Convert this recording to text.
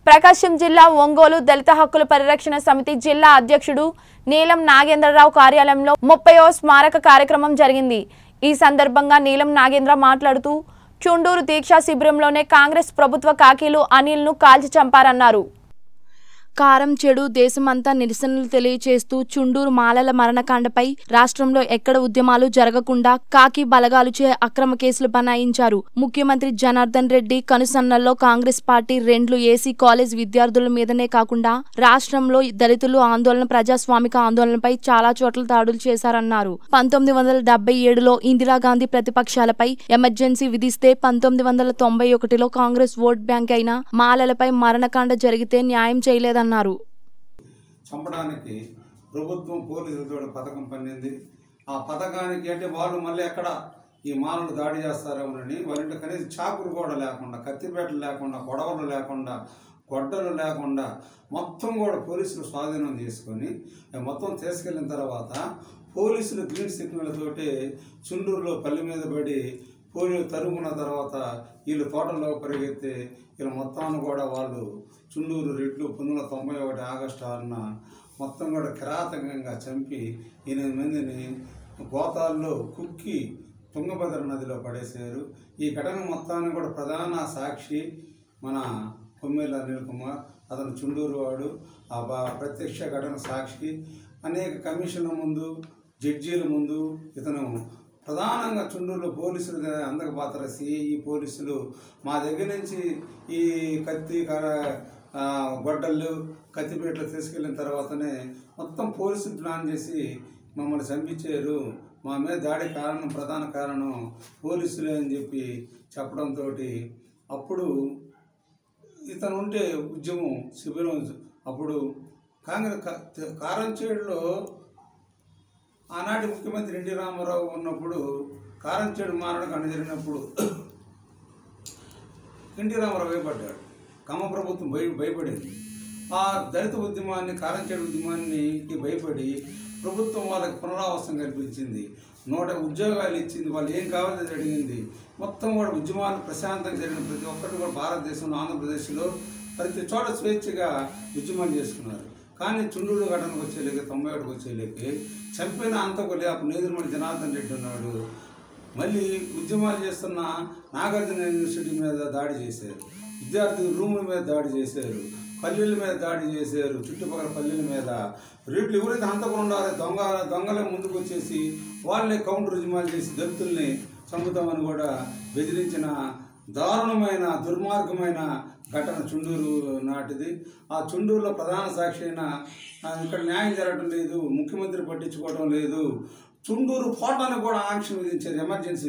ప్రకాశం జిల్లా ఒంగోలు దళిత హక్కుల పరిరక్షణ సమితి జిల్లా అధ్యక్షుడు నీలం నాగేంద్రరావు కార్యాలయంలో ముప్పయో స్మారక కార్యక్రమం జరిగింది ఈ సందర్భంగా నీలం నాగేంద్ర మాట్లాడుతూ చుండూరు దీక్షా శిబిరంలోనే కాంగ్రెస్ ప్రభుత్వ కాకీలు అనిల్ను కాల్చి చంపారన్నారు కారం చెడు దేశమంతా నిరసనలు తెలియచేస్తూ చుండూరు మాలల మరణకాండపై రాష్ట్రంలో ఎక్కడ ఉద్యమాలు జరగకుండా కాకి బలగాలుచే అక్రమ కేసులు బనాయించారు ముఖ్యమంత్రి జనార్దన్ రెడ్డి కనుసన్నల్లో కాంగ్రెస్ పార్టీ రెండ్లు ఏసీ కాలేజ్ విద్యార్థుల మీదనే కాకుండా రాష్ట్రంలో దళితులు ఆందోళన ప్రజాస్వామిక ఆందోళనపై చాలా చోట్ల దాడులు చేశారన్నారు పంతొమ్మిది వందల డెబ్బై ఏడులో ఇందిరాగాంధీ ప్రతిపక్షాలపై ఎమర్జెన్సీ విధిస్తే పంతొమ్మిది వందల తొంభై ఒకటిలో కాంగ్రెస్ ఓట్ బ్యాంక్ అయిన మాలలపై మరణకాండ జరిగితే న్యాయం చేయలేదన్నారు చంపడానికి ప్రభుత్వం పోలీసులతో పథకం పన్నింది ఆ పథకానికి అంటే వాళ్ళు మళ్ళీ ఎక్కడ ఈ మానవులు దాడి చేస్తారేమోనని వాళ్ళంటే కనీసం చాకులు కూడా లేకుండా కత్తిపేటలు లేకుండా గొడవలు లేకుండా గొడ్డలు లేకుండా మొత్తం కూడా పోలీసులు స్వాధీనం చేసుకొని మొత్తం తీసుకెళ్ళిన తర్వాత పోలీసులు గ్రీన్ సిగ్నల్తోటి చుండూరులో పల్లి మీద పడి పోలీసు తరుమున తర్వాత వీళ్ళు తోటలో పరిగెత్తి వీళ్ళు మొత్తాన్ని కూడా వాళ్ళు చుండూరు రెడ్లు పంతొమ్మిది వందల తొంభై ఒకటి ఆగస్టు ఆరున మొత్తం కూడా కిరాతకంగా చంపి ఎనిమిది మందిని గోతాల్లో కుక్కి తుంగభద్ర నదిలో పడేశారు ఈ ఘటన మొత్తాన్ని కూడా ప్రధాన సాక్షి మన కొమ్మెల అనిల్ కుమార్ అతను చుండూరు వాడు ఆ బా ప్రత్యక్ష ఘటన సాక్షి అనేక కమిషన్ల ముందు జడ్జీల ముందు ఇతను ప్రధానంగా చుండూరులో పోలీసులు అందక పాత్ర సిఐ పోలీసులు మా దగ్గర నుంచి ఈ కత్తి కర ఆ, గొడ్డళ్ళు కత్తిపేటలు తీసుకెళ్ళిన తర్వాతనే మొత్తం పోలీసులు ప్లాన్ చేసి మమ్మల్ని చంపించారు మా మీద దాడి కారణం ప్రధాన కారణం పోలీసులే అని చెప్పి చెప్పడంతో అప్పుడు ఇతను ఉంటే ఉద్యమం శిబిరం అప్పుడు కాంగ్రెస్ కా- కారంచేడులో ఆనాటి ముఖ్యమంత్రి ఎన్టీ రామారావు ఉన్నప్పుడు కారంచేడు మారడానికి జరిగినప్పుడు ఎన్టీ రామారావు భయపడ్డాడు కమ్మ ప్రభుత్వం భయ భయపడింది ఆ దళిత ఉద్యమాన్ని కారంచేడు ఉద్యమానికి భయపడి ప్రభుత్వం వాళ్ళకి పునరావాసం కల్పించింది నూట ఉద్యోగాలు ఇచ్చింది వాళ్ళు ఏం కావాలో జరిగింది మొత్తం కూడా ఉద్యమాలు ప్రశాంతంగా జరిగిన ప్రతి ఒక్కటి కూడా భారతదేశంలో ఆంధ్రప్రదేశ్లో ప్రతి చోట స్వేచ్ఛగా ఉద్యమాలు చేసుకున్నారు కానీ చుండూరు ఘటనకు వచ్చేలేక తొంభై ఒకటికి వచ్చేలేకి చంపిన అంతకులే అప్పుడు నేదురుమణి జనార్దన్ రెడ్డి ఉన్నాడు మళ్ళీ ఉద్యమాలు చేస్తున్న నాగార్జున యూనివర్సిటీ మీద దాడి చేశారు విద్యార్థుల రూముల మీద దాడి చేశారు పల్లెల మీద దాడి చేశారు చుట్టుపక్కల పల్లెల మీద రేట్లు ఎవరైతే హంతకులు ఉండారో దొంగ దొంగలే ముందుకు వచ్చేసి వాళ్ళే కౌంటర్ ఉద్యమాలు చేసి దళితుల్ని చంపుతామని కూడా బెదిరించిన దారుణమైన దుర్మార్గమైన ఘటన చుండూరు నాటిది ఆ చుండూరులో ప్రధాన సాక్షి అయిన ఆ, ఇక్కడ న్యాయం జరగడం లేదు ముఖ్యమంత్రి పట్టించుకోవడం లేదు చుండూరు ఫోటోని కూడా ఆంక్ష విధించేది ఎమర్జెన్సీ